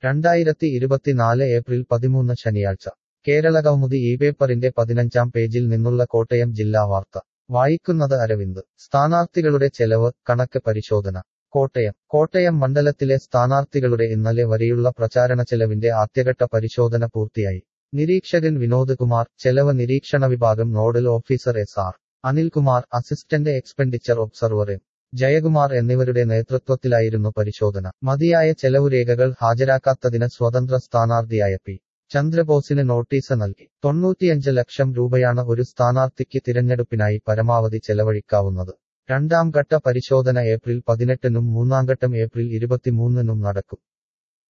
രണ്ടായിരത്തി ഇരുപത്തിനാല് ഏപ്രിൽ പതിമൂന്ന് ശനിയാഴ്ച കേരള കൗമുദി ഈ പേപ്പറിന്റെ പതിനഞ്ചാം പേജിൽ നിന്നുള്ള കോട്ടയം ജില്ലാ വാർത്ത വായിക്കുന്നത് അരവിന്ദ് സ്ഥാനാർത്ഥികളുടെ ചെലവ് കണക്ക് പരിശോധന കോട്ടയം കോട്ടയം മണ്ഡലത്തിലെ സ്ഥാനാർത്ഥികളുടെ ഇന്നലെ വരെയുള്ള പ്രചാരണ ചെലവിന്റെ ആദ്യഘട്ട പരിശോധന പൂർത്തിയായി നിരീക്ഷകൻ വിനോദ് കുമാർ ചെലവ് നിരീക്ഷണ വിഭാഗം nodal officer S R Anilkumar assistant expenditure observer M Jayakumar എന്നിവരുടെ നേതൃത്വത്തിലായിരുന്നു പരിശോധന മതിയായ ചെലവുരേഖകൾ ഹാജരാക്കാത്തതിന് സ്വതന്ത്ര സ്ഥാനാർത്ഥിയായ പി ചന്ദ്രബോസിന് നോട്ടീസ് നൽകി തൊണ്ണൂറ്റിയഞ്ച് ലക്ഷം രൂപയാണ് ഒരു സ്ഥാനാർത്ഥിക്ക് തിരഞ്ഞെടുപ്പിനായി പരമാവധി ചെലവഴിക്കാവുന്നത് രണ്ടാം ഘട്ട പരിശോധന ഏപ്രിൽ പതിനെട്ടിനും മൂന്നാം ഘട്ടം ഏപ്രിൽ ഇരുപത്തിമൂന്നിനും നടക്കും